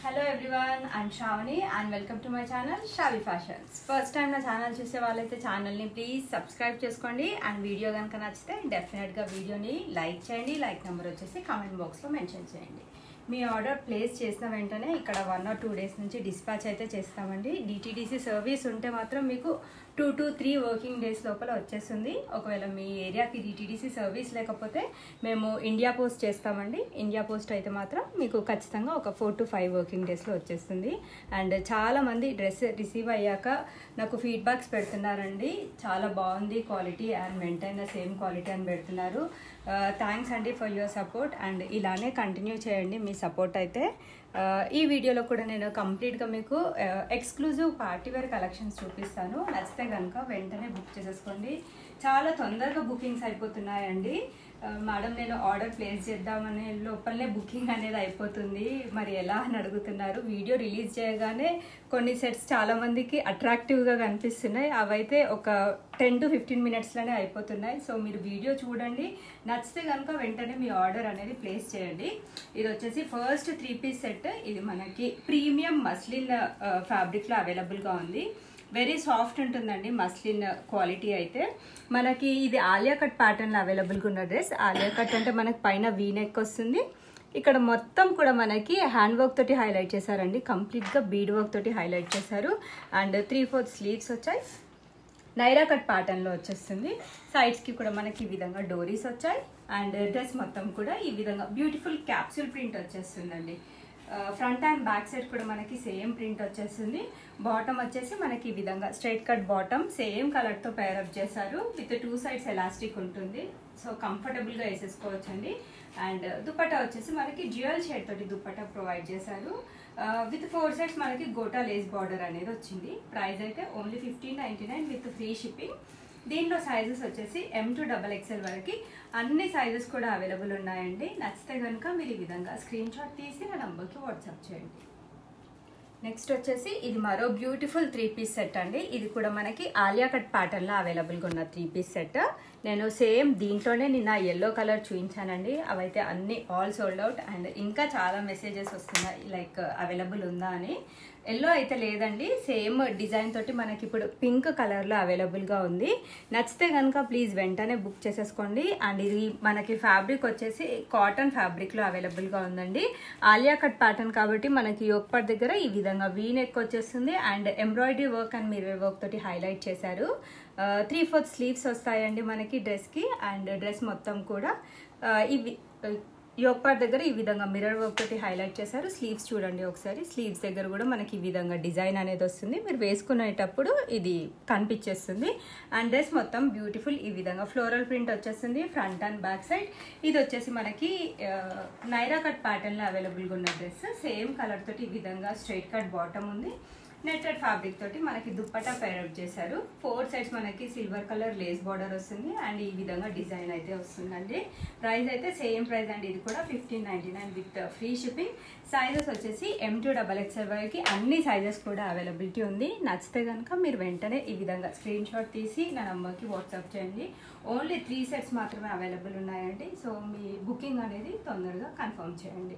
hello everyone I'm Shravani and welcome to my channel Shavi fashions first time నా channel చూసే వాళ్ళైతే ఛానల్ని ప్లీజ్ సబ్స్క్రైబ్ చేసుకోండి అండ్ వీడియో కనుక నచ్చితే డెఫినెట్గా వీడియోని లైక్ చేయండి లైక్ నెంబర్ వచ్చేసి కామెంట్ బాక్స్లో మెన్షన్ చేయండి మీ ఆర్డర్ ప్లేస్ చేసిన వెంటనే ఇక్కడ వన్ ఆర్ టూ డేస్ నుంచి డిస్పాచ్ అయితే చేస్తామండి డిటీడీసీ సర్వీస్ ఉంటే మాత్రం మీకు two to three working days లోపల వచ్చేస్తుంది ఒకవేళ మీ ఏరియాకి డిటీడీసీ సర్వీస్ లేకపోతే మేము ఇండియా పోస్ట్ చేస్తామండి ఇండియా పోస్ట్ అయితే మాత్రం మీకు ఖచ్చితంగా ఒక ఫోర్ టు ఫైవ్ వర్కింగ్ డేస్లో వచ్చేస్తుంది అండ్ చాలామంది డ్రెస్ రిసీవ్ అయ్యాక నాకు ఫీడ్బ్యాక్స్ పెడుతున్నారండి చాలా బాగుంది quality and maintain the same quality అని పెడుతున్నారు థ్యాంక్స్ అండి ఫర్ యువర్ సపోర్ట్ అండ్ ఇలానే కంటిన్యూ చేయండి మీ సపోర్ట్ అయితే ఆ, ఈ వీడియోలో కూడా నేను కంప్లీట్గా మీకు ఎక్స్క్లూజివ్ పార్టీ వేర్ కలెక్షన్స్ చూపిస్తాను నచ్చితే కనుక వెంటనే బుక్ చేసేసుకోండి చాలా తొందరగా బుకింగ్స్ అయిపోతున్నాయండి ఆ, మేడం నేను ఆర్డర్ ప్లేస్ చేద్దామనే లోపలనే బుకింగ్ అనేది అయిపోతుంది మరి ఎలా అని అడుగుతున్నారు వీడియో రిలీజ్ చేయగానే కొన్ని సెట్స్ చాలా మందికి అట్రాక్టివ్గా కనిపిస్తున్నాయి అవైతే ఒక టెన్ టు ఫిఫ్టీన్ మినిట్స్లోనే అయిపోతున్నాయి సో మీరు వీడియో చూడండి నచ్చితే కనుక వెంటనే మీ ఆర్డర్ అనేది ప్లేస్ చేయండి ఇది వచ్చేసి ఫస్ట్ త్రీ పీస్ సెట్ ఇది మనకి ప్రీమియం మస్లిన్ ఫ్యాబ్రిక్లో అవైలబుల్గా ఉంది వెరీ సాఫ్ట్ ఉంటుందండి మస్లిన్ క్వాలిటీ అయితే మనకి ఇది ఆలియా కట్ ప్యాటర్న్లో అవైలబుల్గా ఉన్న డ్రెస్ ఆలియా కట్ అంటే మనకి పైన వీ నెక్ వస్తుంది ఇక్కడ మొత్తం కూడా మనకి హ్యాండ్ వర్క్ తోటి హైలైట్ చేశారండి కంప్లీట్గా బీడ్ వర్క్ తోటి హైలైట్ చేశారు అండ్ త్రీ ఫోర్త్ స్లీవ్స్ వచ్చాయి నైరా కట్ ప్యాటర్న్లో వచ్చేస్తుంది సైడ్స్కి కూడా మనకి ఈ విధంగా డోరీస్ వచ్చాయి అండ్ డ్రెస్ మొత్తం కూడా ఈ విధంగా బ్యూటిఫుల్ క్యాప్సూల్ ప్రింట్ వచ్చేస్తుందండి ఫ్రంట్ అండ్ బ్యాక్ సైడ్ కూడా మనకి సేమ్ ప్రింట్ వచ్చేస్తుంది బాటమ్ వచ్చేసి మనకి ఈ విధంగా స్ట్రైట్ కట్ బాటమ్ సేమ్ కలర్తో పేరప్ చేశారు విత్ టూ సైడ్స్ ఎలాస్టిక్ ఉంటుంది సో కంఫర్టబుల్గా వేసేసుకోవచ్చు అండి అండ్ దుపట్టా వచ్చేసి మనకి డ్యూయల్ షేడ్ తోటి దుపట్టా ప్రొవైడ్ చేశారు విత్ ఫోర్ సైడ్స్ మనకి గోటా లేస్ బార్డర్ అనేది వచ్చింది ప్రైస్ అయితే only fifteen ninety nine with free shipping దీంట్లో సైజెస్ వచ్చేసి ఎం టు డబల్ ఎక్స్ఎల్ వరకు అన్ని సైజెస్ కూడా అవైలబుల్ ఉన్నాయండి నచ్చితే కనుక మీరు ఈ విధంగా స్క్రీన్ షాట్ తీసి నా నంబర్కి వాట్సాప్ చేయండి నెక్స్ట్ వచ్చేసి ఇది మరో బ్యూటిఫుల్ త్రీ పీస్ సెట్ అండి ఇది కూడా మనకి ఆలియా కట్ ప్యాటర్న్లో అవైలబుల్గా ఉన్న త్రీ పీస్ సెట్ నేను సేమ్ దీంట్లోనే నిన్న ఎల్లో కలర్ చూపించానండి అవైతే అన్ని ఆల్ సోల్డ్ అవుట్ అండ్ ఇంకా చాలా మెసేజెస్ వస్తున్నాయి లైక్ అవైలబుల్ ఉందా అని ఎల్లో అయితే లేదండి సేమ్ డిజైన్ తోటి మనకి ఇప్పుడు పింక్ కలర్లో అవైలబుల్గా ఉంది నచ్చితే కనుక ప్లీజ్ వెంటనే బుక్ చేసేసుకోండి అండ్ ఇది మనకి ఫ్యాబ్రిక్ వచ్చేసి కాటన్ ఫ్యాబ్రిక్లో అవైలబుల్గా ఉందండి ఆలియా కట్ ప్యాటర్న్ కాబట్టి మనకి యోక్పట్ దగ్గర ఈ విధంగా వీ నెక్ వచ్చేస్తుంది and embroidery work and mirror work తోటి హైలైట్ చేశారు త్రీ ఫోర్త్ స్లీవ్స్ వస్తాయండి మనకి డ్రెస్కి అండ్ డ్రెస్ మొత్తం కూడా ఆ, ఇవి యోక్పాట్ దగ్గర ఈ విధంగా మిర్రర్ వర్క్ తోటి హైలైట్ చేశారు స్లీవ్స్ చూడండి ఒకసారి స్లీవ్స్ దగ్గర కూడా మనకి ఈ విధంగా డిజైన్ అనేది వస్తుంది మీరు వేసుకునేటప్పుడు ఇది కనిపించేస్తుంది అండ్ డ్రెస్ మొత్తం బ్యూటిఫుల్ ఈ విధంగా ఫ్లోరల్ ప్రింట్ వచ్చేస్తుంది ఫ్రంట్ అండ్ బ్యాక్ సైడ్ ఇది వచ్చేసి మనకి ఆ, నైరా కట్ ప్యాటర్న్లో అవైలబుల్గా ఉన్న డ్రెస్ సేమ్ కలర్ తోటి ఈ విధంగా స్ట్రైట్ కట్ బాటమ్ ఉంది నెట్టెడ్ ఫ్యాబ్రిక్ తోటి మనకి దుప్పటా పేరప్ చేశారు ఫోర్ సైడ్స్ మనకి సిల్వర్ కలర్ లేస్ బార్డర్ వస్తుంది అండ్ ఈ విధంగా డిజైన్ అయితే వస్తుందండి ప్రైస్ అయితే సేమ్ ప్రైస్ అండి ఇది కూడా fifteen ninety nine with free shipping sizes వచ్చేసి ఎం టూ డబల్ ఎక్స్ఎల్ వరకు అన్ని సైజెస్ కూడా అవైలబిలిటీ ఉంది నచ్చితే కనుక మీరు వెంటనే ఈ విధంగా స్క్రీన్ షాట్ తీసి నా నంబర్కి వాట్సాప్ చేయండి ఓన్లీ త్రీ సెట్స్ మాత్రమే అవైలబుల్ ఉన్నాయండి సో మీ బుకింగ్ అనేది తొందరగా కన్ఫర్మ్ చేయండి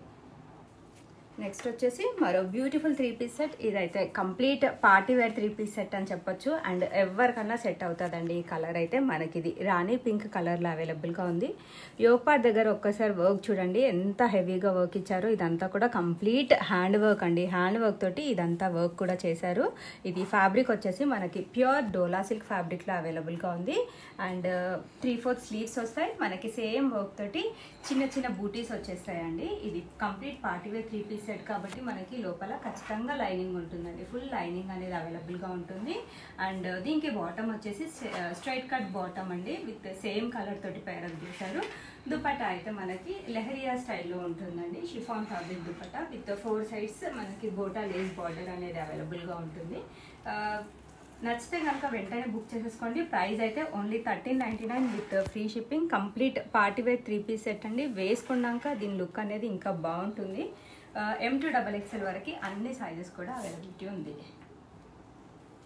నెక్స్ట్ వచ్చేసి మరో బ్యూటిఫుల్ త్రీ పీస్ సెట్ ఇదైతే complete party wear three piece set అని చెప్పొచ్చు అండ్ ఎవరికన్నా సెట్ అవుతుందండి ఈ కలర్ అయితే మనకి ఇది రాణి పింక్ కలర్లో అవైలబుల్గా ఉంది యోపార్ దగ్గర ఒక్కసారి వర్క్ చూడండి ఎంత హెవీగా వర్క్ ఇచ్చారో ఇదంతా కూడా కంప్లీట్ హ్యాండ్ వర్క్ అండి హ్యాండ్ వర్క్ తోటి ఇదంతా వర్క్ కూడా చేశారు ఇది ఫ్యాబ్రిక్ వచ్చేసి మనకి ప్యూర్ డోలా సిల్క్ ఫ్యాబ్రిక్లో అవైలబుల్గా ఉంది అండ్ త్రీ ఫోర్త్ స్లీవ్స్ వస్తాయి మనకి సేమ్ వర్క్ తోటి చిన్న చిన్న బూటీస్ వచ్చేస్తాయండి ఇది complete party wear three piece set కాబట్టి మనకి లోపల ఖచ్చితంగా లైనింగ్ ఉంటుందండి ఫుల్ లైనింగ్ అనేది అవైలబుల్గా ఉంటుంది అండ్ దీనికి బాటమ్ వచ్చేసి స్ట్రైట్ కట్ బాటమ్ అండి విత్ సేమ్ కలర్ తోటి పేరప్ చేశారు దుపట్టా అయితే మనకి లెహరియా స్టైల్లో ఉంటుందండి chiffon fabric dupatta with four sides మనకి గోటా లేస్ బార్డర్ అనేది అవైలబుల్గా ఉంటుంది ఆ, నచ్చితే కనుక వెంటనే బుక్ చేసేసుకోండి ప్రైస్ అయితే only thirteen ninety nine with free shipping complete party wear three piece set అండి వేసుకున్నాక దీని లుక్ అనేది ఇంకా బాగుంటుంది ఎం టు డబల్ ఎక్స్ఎల్ వరకు అన్ని సైజెస్ కూడా అవైలబిలిటీ ఉంది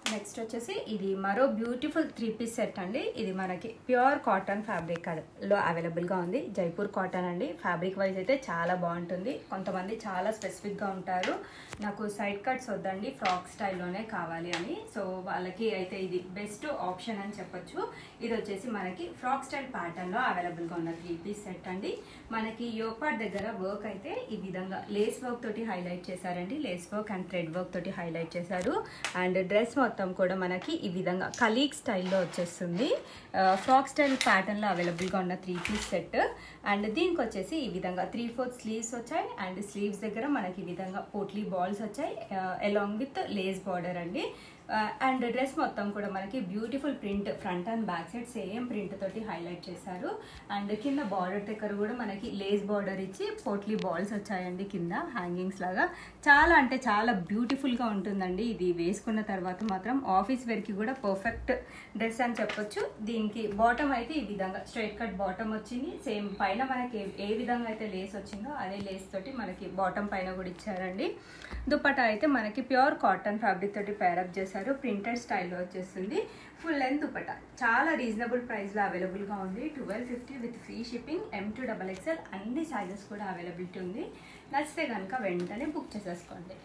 నెక్స్ట్ వచ్చేసి ఇది మరో బ్యూటిఫుల్ త్రీ పీస్ సెట్ అండి ఇది మనకి ప్యూర్ కాటన్ ఫ్యాబ్రిక్ లో అవైలబుల్గా ఉంది జైపూర్ కాటన్ అండి ఫ్యాబ్రిక్ వైజ్ అయితే చాలా బాగుంటుంది కొంతమంది చాలా స్పెసిఫిక్గా ఉంటారు నాకు సైడ్ కట్స్ వద్దండి ఫ్రాక్ స్టైల్లోనే కావాలి అని సో వాళ్ళకి అయితే ఇది బెస్ట్ ఆప్షన్ అని చెప్పొచ్చు ఇది వచ్చేసి మనకి ఫ్రాక్ స్టైల్ ప్యాటర్న్లో అవైలబుల్గా ఉన్న త్రీ పీస్ సెట్ అండి మనకి యోపాట్ దగ్గర వర్క్ అయితే ఈ విధంగా లేస్ వర్క్ తోటి హైలైట్ చేశారండి lace work and thread work తోటి హైలైట్ చేశారు అండ్ డ్రెస్ మొత్తం కూడా మనకి ఈ విధంగా కలీగ్ స్టైల్లో వచ్చేస్తుంది ఫ్రాక్ స్టైల్ ప్యాటర్న్లో అవైలబుల్గా ఉన్న త్రీ పీస్ సెట్ అండ్ దీనికి వచ్చేసి ఈ విధంగా త్రీ ఫోర్త్ స్లీవ్స్ వచ్చాయి అండ్ స్లీవ్స్ దగ్గర మనకి ఈ విధంగా పోట్లీ బాల్స్ వచ్చాయి అలాంగ్ విత్ లేస్ బార్డర్ అండి అండ్ డ్రెస్ మొత్తం కూడా మనకి beautiful print front and back side same print తోటి హైలైట్ చేశారు అండ్ కింద బార్డర్ దగ్గర కూడా మనకి లేస్ బార్డర్ ఇచ్చి పోట్లీ బాల్స్ వచ్చాయండి కింద హ్యాంగింగ్స్ లాగా చాలా అంటే చాలా బ్యూటిఫుల్గా ఉంటుందండి ఇది వేసుకున్న తర్వాత మాత్రం ఆఫీస్ వేర్కి కూడా పర్ఫెక్ట్ డ్రెస్ అని చెప్పొచ్చు దీనికి బాటమ్ అయితే ఈ విధంగా స్ట్రైట్ కట్ బాటమ్ వచ్చింది సేమ్ పైన మనకి ఏ విధంగా అయితే లేస్ వచ్చిందో అదే లేస్ తోటి మనకి బాటమ్ పైన కూడా ఇచ్చారండి దుపట్టా అయితే మనకి ప్యూర్ కాటన్ ఫ్యాబ్రిక్ తోటి పేరప్ చేశారు ప్రింటెడ్ స్టైల్లో వచ్చేస్తుంది ఫుల్ లెంత్ దుపట్టా చాలా రీజనబుల్ ప్రైస్లో అవైలబుల్గా ఉంది twelve fifty with free shipping M to double XL అన్ని సైజెస్ కూడా అవైలబిలిటీ ఉంది నచ్చితే కనుక వెంటనే బుక్ చేసేసుకోండి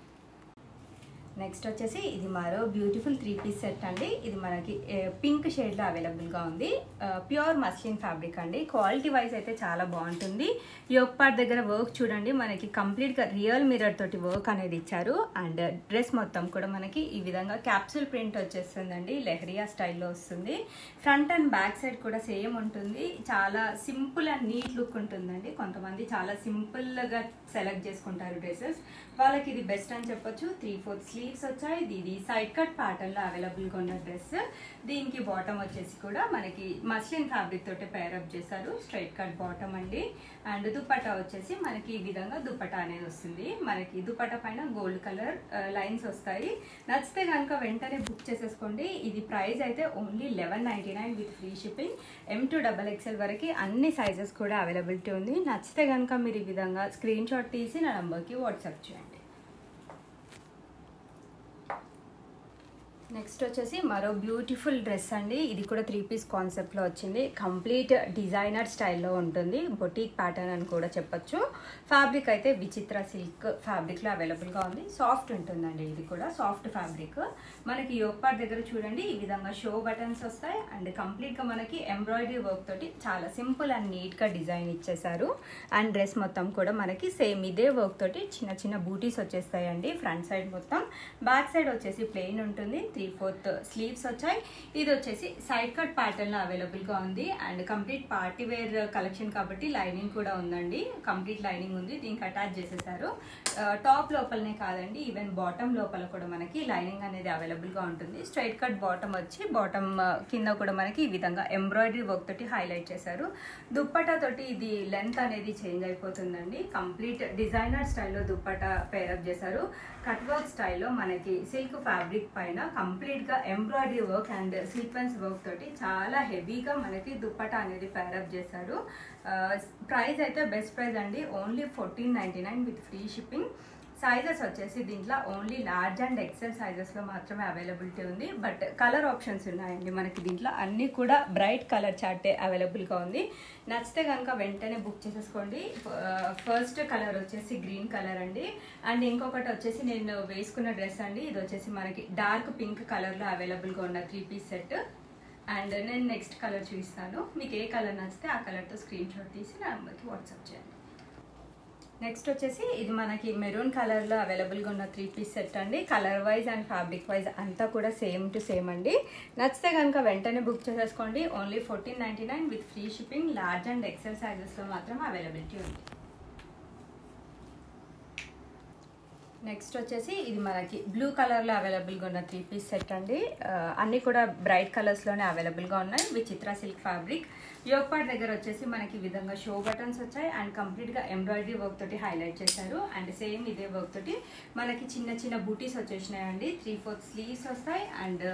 నెక్స్ట్ వచ్చేసి ఇది మరో బ్యూటిఫుల్ త్రీ పీస్ సెట్ అండి ఇది మనకి పింక్ షేడ్లో అవైలబుల్గా ఉంది ప్యూర్ మస్లిన్ ఫ్యాబ్రిక్ అండి క్వాలిటీ వైజ్ అయితే చాలా బాగుంటుంది యోగ్ పార్ట్ దగ్గర వర్క్ చూడండి మనకి కంప్లీట్గా రియల్ మిరర్ తోటి వర్క్ అనేది ఇచ్చారు అండ్ డ్రెస్ మొత్తం కూడా మనకి ఈ విధంగా క్యాప్సూల్ ప్రింట్ వచ్చేస్తుందండి లెహరియా స్టైల్లో వస్తుంది ఫ్రంట్ అండ్ బ్యాక్ సైడ్ కూడా సేమ్ ఉంటుంది చాలా సింపుల్ అండ్ నీట్ లుక్ ఉంటుందండి కొంతమంది చాలా సింపుల్గా సెలెక్ట్ చేసుకుంటారు డ్రెస్సెస్ వాళ్ళకి ఇది బెస్ట్ అని చెప్పొచ్చు త్రీ ఫోర్త్ స్లీవ్స్ వచ్చాయి ఇది సైడ్ కట్ ప్యాటర్న్లో అవైలబుల్గా ఉన్న డ్రెస్ దీనికి బాటమ్ వచ్చేసి కూడా మనకి మస్లిన్ ఫ్యాబ్రిక్ తోటి పేరప్ చేశారు స్ట్రైట్ కట్ బాటమ్ అండి అండ్ దుపట్టా వచ్చేసి మనకి ఈ విధంగా దుపట్టా అనేది వస్తుంది మనకి దుపట్టా పైన గోల్డ్ కలర్ లైన్స్ వస్తాయి నచ్చితే కనుక వెంటనే బుక్ చేసేసుకోండి ఇది ప్రైస్ అయితే only eleven ninety nine with free shipping M to double XL వరకు అన్ని సైజెస్ కూడా అవైలబిలిటీ ఉంది నచ్చితే కనుక మీరు ఈ విధంగా స్క్రీన్ షాట్ తీసి నా నంబర్కి వాట్సాప్ చేయండి నెక్స్ట్ వచ్చేసి మరో బ్యూటిఫుల్ డ్రెస్ అండి ఇది కూడా త్రీ పీస్ కాన్సెప్ట్లో వచ్చింది కంప్లీట్ డిజైనర్ స్టైల్లో ఉంటుంది బొటీక్ ప్యాటర్న్ అని కూడా చెప్పొచ్చు ఫ్యాబ్రిక్ అయితే విచిత్ర సిల్క్ ఫ్యాబ్రిక్లో అవైలబుల్గా ఉంది సాఫ్ట్ ఉంటుందండి ఇది కూడా సాఫ్ట్ ఫ్యాబ్రిక్ మనకి యోపార్ దగ్గర చూడండి ఈ విధంగా షో బటన్స్ వస్తాయి అండ్ కంప్లీట్గా మనకి ఎంబ్రాయిడరీ వర్క్ తోటి చాలా సింపుల్ అండ్ నీట్గా డిజైన్ ఇచ్చేసారు అండ్ డ్రెస్ మొత్తం కూడా మనకి సేమ్ ఇదే వర్క్ తోటి చిన్న చిన్న బూటీస్ వచ్చేస్తాయండి ఫ్రంట్ సైడ్ మొత్తం బ్యాక్ సైడ్ వచ్చేసి ప్లెయిన్ ఉంటుంది త్రీ ఫోర్త్ స్లీవ్స్ వచ్చాయి ఇది వచ్చేసి సైడ్ కట్ ప్యాటర్న్లో అవైలబుల్గా ఉంది and complete party wear collection కాబట్టి లైనింగ్ కూడా ఉందండి కంప్లీట్ లైనింగ్ ఉంది దీనికి అటాచ్ చేసేసారు టాప్ లోపలనే కాదండి ఈవెన్ బాటమ్ లోపల కూడా మనకి లైనింగ్ అనేది అవైలబుల్గా ఉంటుంది స్ట్రైట్ కట్ బాటమ్ వచ్చి బాటమ్ కింద కూడా మనకి ఈ విధంగా ఎంబ్రాయిడరీ వర్క్ తోటి హైలైట్ చేశారు దుప్పటా తోటి ఇది లెంత్ అనేది చేంజ్ అయిపోతుందండి కంప్లీట్ డిజైనర్ స్టైల్లో దుప్పటా పేరప్ చేశారు కట్ వర్క్ స్టైల్లో మనకి సిల్క్ ఫ్యాబ్రిక్ పైన కంప్లీట్గా embroidery work and sequence work తోటి చాలా హెవీగా మనకి దుప్పటా అనేది పేరప్ చేశారు ప్రైస్ అయితే బెస్ట్ ప్రైస్ అండి only fourteen ninety nine with free shipping sizes వచ్చేసి దీంట్లో ఓన్లీ లార్జ్ అండ్ ఎక్సెల్ సైజెస్లో మాత్రమే అవైలబిలిటీ ఉంది బట్ కలర్ ఆప్షన్స్ ఉన్నాయండి మనకి దీంట్లో అన్నీ కూడా బ్రైట్ కలర్ చార్టే అవైలబుల్గా ఉంది నచ్చితే కనుక వెంటనే బుక్ చేసేసుకోండి ఫస్ట్ కలర్ వచ్చేసి గ్రీన్ కలర్ అండి అండ్ ఇంకొకటి వచ్చేసి నేను వేసుకున్న డ్రెస్ అండి ఇది వచ్చేసి మనకి డార్క్ పింక్ కలర్లో అవైలబుల్గా ఉన్న త్రీ పీస్ సెట్ అండ్ నేను నెక్స్ట్ కలర్ చూపిస్తాను మీకు ఏ కలర్ నచ్చితే ఆ కలర్తో స్క్రీన్ షాట్ తీసి నా నెంబర్కి వాట్సాప్ చేయండి నెక్స్ట్ వచ్చేసి ఇది మనకి మెరూన్ కలర్లో అవైలబుల్గా ఉన్న త్రీ పీస్ సెట్ అండి colour wise and fabric wise అంతా కూడా సేమ్ టు సేమ్ అండి నచ్చితే కనుక వెంటనే బుక్ చేసేసుకోండి only fourteen ninety nine with free shipping large and XL సైజెస్లో మాత్రం అవైలబిలిటీ ఉంది నెక్స్ట్ వచ్చేసి ఇది మనకి బ్లూ కలర్లో అవైలబుల్గా ఉన్న త్రీ పీస్ సెట్ అండి అన్నీ కూడా బ్రైట్ కలర్స్లోనే అవైలబుల్గా ఉన్నాయి విచిత్ర సిల్క్ ఫ్యాబ్రిక్ యోగపాట్ దగ్గర వచ్చేసి మనకి ఈ విధంగా షో బటన్స్ వచ్చాయి అండ్ కంప్లీట్గా ఎంబ్రాయిడరీ వర్క్ తోటి హైలైట్ చేశారు అండ్ సేమ్ ఇదే వర్క్ తోటి మనకి చిన్న చిన్న బూటీస్ వచ్చేసినాయండి త్రీ ఫోర్త్ స్లీవ్స్ వస్తాయి అండ్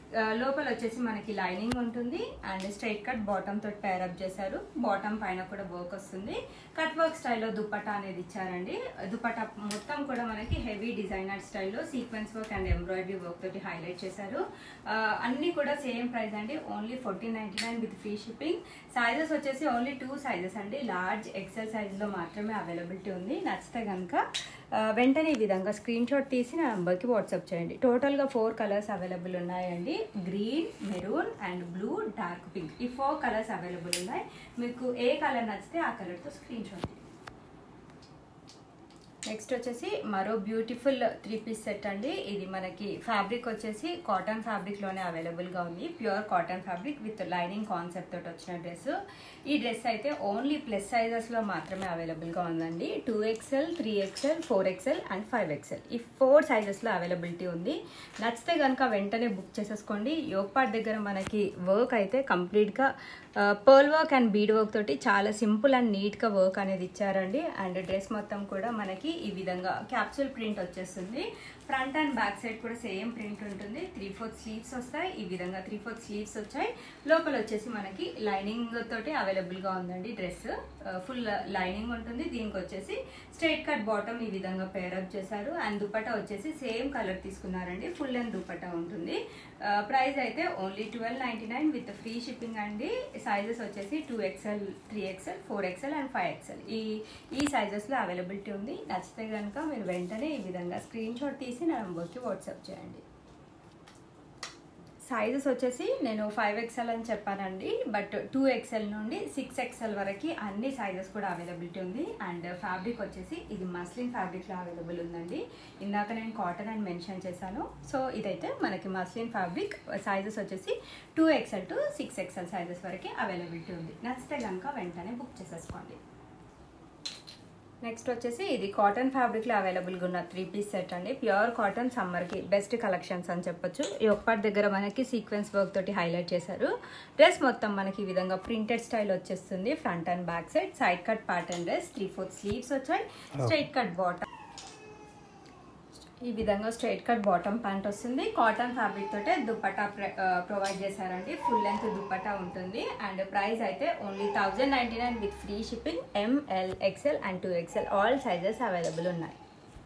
ఆ, లోపల వచ్చేసి మనకి లైనింగ్ ఉంటుంది అండ్ స్ట్రైట్ కట్ బాటమ్ తోటి పేరప్ చేశారు బాటమ్ పైన కూడా వర్క్ వస్తుంది కట్ వర్క్ స్టైల్లో దుపట్టా అనేది ఇచ్చారండి దుపట్టా మొత్తం కూడా మనకి హెవీ డిజైనర్ స్టైల్లో sequence work and embroidery work తోటి హైలైట్ చేశారు ఆ, అన్ని కూడా సేమ్ ప్రైస్ అండి only fourteen ninety nine with free shipping sizes వచ్చేసి ఓన్లీ టూ సైజెస్ అండి లార్జ్ ఎక్సెల్ సైజ్లో మాత్రమే అవైలబిలిటీ ఉంది నచ్చితే కనుక ఆ, వెంటనే ఈ విధంగా స్క్రీన్ షాట్ తీసి నా నెంబర్కి వాట్సాప్ చేయండి టోటల్గా ఫోర్ కలర్స్ అవైలబుల్ ఉన్నాయండి green maroon and blue dark pink ఈ ఫోర్ కలర్స్ అవైలబుల్ ఉన్నాయి మీకు ఏ కలర్ నచ్చితే ఆ కలర్తో స్క్రీన్ షాట్ తీయండి నెక్స్ట్ వచ్చేసి మరో బ్యూటిఫుల్ త్రీ పీస్ సెట్ అండి ఇది మనకి ఫ్యాబ్రిక్ వచ్చేసి కాటన్ ఫ్యాబ్రిక్లోనే అవైలబుల్గా ఉంది pure cotton fabric with lining concept తోటి వచ్చిన డ్రెస్ ఈ డ్రెస్ అయితే ఓన్లీ ప్లస్ సైజెస్లో మాత్రమే అవైలబుల్గా ఉందండి two XL three XL four XL and five XL ఈ ఫోర్ సైజెస్లో అవైలబిలిటీ ఉంది నచ్చితే కనుక వెంటనే బుక్ చేసేసుకోండి యోగపాట్ దగ్గర మనకి వర్క్ అయితే కంప్లీట్గా pearl work and bead work తోటి చాలా సింపుల్ అండ్ నీట్గా వర్క్ అనేది ఇచ్చారండి అండ్ డ్రెస్ మొత్తం కూడా మనకి ఈ విధంగా క్యాప్సూల్ ప్రింట్ వచ్చేస్తుంది ఫ్రంట్ అండ్ బ్యాక్ సైడ్ కూడా సేమ్ ప్రింట్ ఉంటుంది త్రీ ఫోర్త్ స్లీవ్స్ వస్తాయి ఈ విధంగా త్రీ ఫోర్త్ స్లీవ్స్ వచ్చాయి లోపల వచ్చేసి మనకి లైనింగ్ తోటి అవైలబుల్గా ఉందండి డ్రెస్ ఫుల్ లైనింగ్ ఉంటుంది దీనికి వచ్చేసి స్ట్రైట్ కట్ బాటమ్ ఈ విధంగా పేరప్ చేశారు అండ్ దుపట్టా వచ్చేసి సేమ్ కలర్ తీసుకున్నారండి ఫుల్ అండ్ దుపట్టా ఉంటుంది ప్రైస్ అయితే only twelve ninety nine with free shipping అండి సైజెస్ వచ్చేసి two XL three XL four XL and five XL ఈ ఈ సైజెస్లో అవైలబిలిటీ ఉంది నచ్చితే కనుక మీరు వెంటనే ఈ విధంగా స్క్రీన్ షాట్ తీసి నా నెంబర్కి వాట్సాప్ చేయండి సైజెస్ వచ్చేసి నేను ఫైవ్ ఎక్స్ఎల్ అని చెప్పానండి బట్ టూ ఎక్స్ఎల్ నుండి సిక్స్ ఎక్స్ఎల్ వరకు అన్ని సైజెస్ కూడా అవైలబిలిటీ ఉంది అండ్ ఫ్యాబ్రిక్ వచ్చేసి ఇది మస్లిన్ ఫ్యాబ్రిక్లో అవైలబుల్ ఉందండి ఇందాక నేను కాటన్ అని మెన్షన్ చేశాను సో ఇదైతే మనకి మస్లిన్ ఫ్యాబ్రిక్ సైజెస్ వచ్చేసి two XL to six XL sizes వరకు అవైలబిలిటీ ఉంది నచ్చితే కనుక వెంటనే బుక్ చేసేసుకోండి నెక్స్ట్ వచ్చేసి ఇది కాటన్ ఫ్యాబ్రిక్లో అవైలబుల్గా ఉన్న త్రీ పీస్ సెట్ అండి ప్యూర్ కాటన్ సమ్మర్కి బెస్ట్ కలెక్షన్స్ అని చెప్పొచ్చు ఈ ఒక్కటి దగ్గర మనకి సీక్వెన్స్ వర్క్ తోటి హైలైట్ చేశారు డ్రెస్ మొత్తం మనకి ఈ విధంగా ప్రింటెడ్ స్టైల్ వచ్చేస్తుంది front and back side side cut pattern dress three fourth sleeves వచ్చాయి స్ట్రైట్ కట్ బాటమ్ ఈ విధంగా స్ట్రైట్ కట్ బాటమ్ ప్యాంట్ వస్తుంది కాటన్ ఫ్యాబ్రిక్ తోటే దుపట్టా ప్రొవైడ్ చేశారండి ఫుల్ లెంత్ దుపట్టా ఉంటుంది అండ్ ప్రైస్ అయితే only thousand ninety nine with free shipping M L XL and two XL all sizes available ఉన్నాయి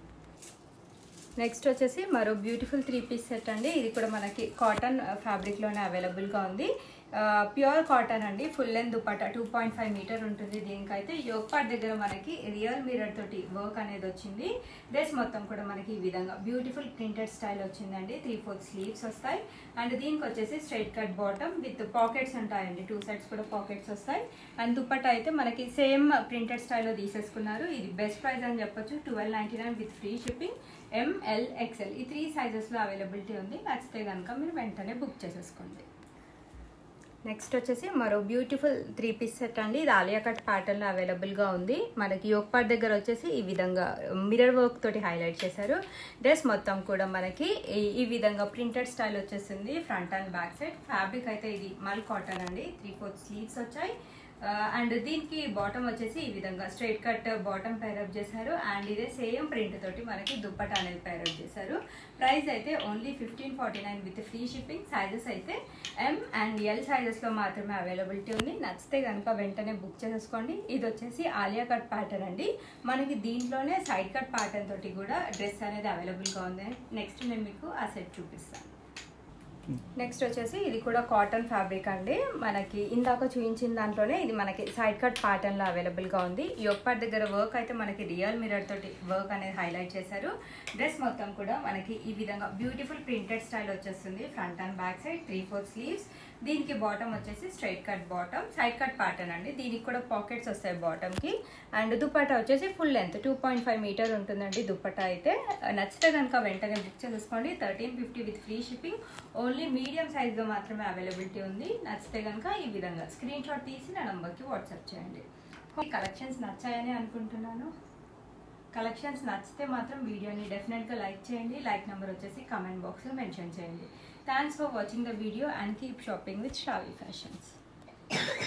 next వచ్చేసి మరో బ్యూటిఫుల్ త్రీ పీస్ సెట్ అండి ఇది కూడా మనకి కాటన్ ఫ్యాబ్రిక్లోనే అవైలబుల్గా ఉంది ప్యూర్ కాటన్ అండి full length dupatta two point five metre ఉంటుంది దీనికైతే యోగ్ పార్ట్ దగ్గర మనకి రియల్ మిరర్ తోటి వర్క్ అనేది వచ్చింది డ్రెస్ మొత్తం కూడా మనకి ఈ విధంగా బ్యూటిఫుల్ ప్రింటెడ్ స్టైల్ వచ్చిందండి త్రీ ఫోర్త్ స్లీవ్స్ వస్తాయి అండ్ దీనికి వచ్చేసి straight cut bottom with pockets ఉంటాయండి టూ సైడ్స్ కూడా పాకెట్స్ వస్తాయి అండ్ దుపట్టా అయితే మనకి సేమ్ ప్రింటెడ్ స్టైల్లో తీసేసుకున్నారు ఇది బెస్ట్ ప్రైస్ అని చెప్పొచ్చు twelve ninety nine with free shipping M L XL ఈ త్రీ సైజెస్లో అవైలబిలిటీ ఉంది నచ్చితే కనుక మీరు వెంటనే బుక్ చేసేసుకోండి నెక్స్ట్ వచ్చేసి మరో బ్యూటిఫుల్ త్రీ పీస్ సెట్ అండి ఇది ఆలియా కట్ ప్యాటర్న్లో అవైలబుల్గా ఉంది మనకి యోగపాట్ దగ్గర వచ్చేసి ఈ విధంగా మిరర్ వర్క్ తోటి హైలైట్ చేశారు డ్రెస్ మొత్తం కూడా మనకి ఈ- ఈ విధంగా ప్రింటెడ్ స్టైల్ వచ్చేసింది front and back side fabric అయితే ఇది మల్ కాటన్ అండి త్రీ ఫోర్త్ స్లీవ్స్ వచ్చాయి అండ్ దీనికి బాటమ్ వచ్చేసి ఈ విధంగా స్ట్రైట్ కట్ బాటమ్ పేరప్ చేశారు అండ్ ఇదే సేమ్ ప్రింట్ తోటి మనకి దుప్పట అనేది పేరప్ చేశారు ప్రైస్ అయితే only fifteen forty nine with free shipping sizes అయితే ఎం అండ్ ఎల్ సైజెస్లో మాత్రమే అవైలబిలిటీ ఉంది నచ్చితే కనుక వెంటనే బుక్ చేసేసుకోండి ఇది వచ్చేసి ఆలియా కట్ ప్యాటర్న్ అండి మనకి దీంట్లోనే సైడ్ కట్ ప్యాటర్న్ తోటి కూడా డ్రెస్ అనేది అవైలబుల్గా ఉంది నెక్స్ట్ నేను మీకు ఆ సెట్ చూపిస్తాను నెక్స్ట్ వచ్చేసి ఇది కూడా కాటన్ ఫ్యాబ్రిక్ అండి మనకి ఇందాక చూపించిన దాంట్లోనే ఇది మనకి సైడ్ కట్ ప్యాటర్న్ లో అవైలబుల్ గా ఉంది ఈ ఒక్క దగ్గర వర్క్ అయితే మనకి రియల్ మిరర్ తోటి వర్క్ అనేది హైలైట్ చేశారు డ్రెస్ మొత్తం కూడా మనకి ఈ విధంగా బ్యూటిఫుల్ ప్రింటెడ్ స్టైల్ వచ్చేస్తుంది front and back side three four sleeves దీనికి బాటమ్ వచ్చేసి straight cut bottom side cut pattern అండి దీనికి కూడా పాకెట్స్ వస్తాయి బాటమ్ కి అండ్ దుపట్టా వచ్చేసి full length two point five meter ఉంటుందండి దుపట్టా అయితే నచ్చితే కనుక వెంటనే బుక్ చేసేసుకోండి thirteen fifty with free shipping only medium సైజ్లో మాత్రమే అవైలబిలిటీ ఉంది నచ్చితే కనుక ఈ విధంగా స్క్రీన్ షాట్ తీసి నా నంబర్కి వాట్సాప్ చేయండి ఈ కలెక్షన్స్ నచ్చాయని అనుకుంటున్నాను కలెక్షన్స్ నచ్చితే మాత్రం వీడియోని డెఫినెట్గా లైక్ చేయండి లైక్ నెంబర్ వచ్చేసి కమెంట్ బాక్స్లో మెన్షన్ చేయండి thanks for watching the video and keep shopping with Shravi fashions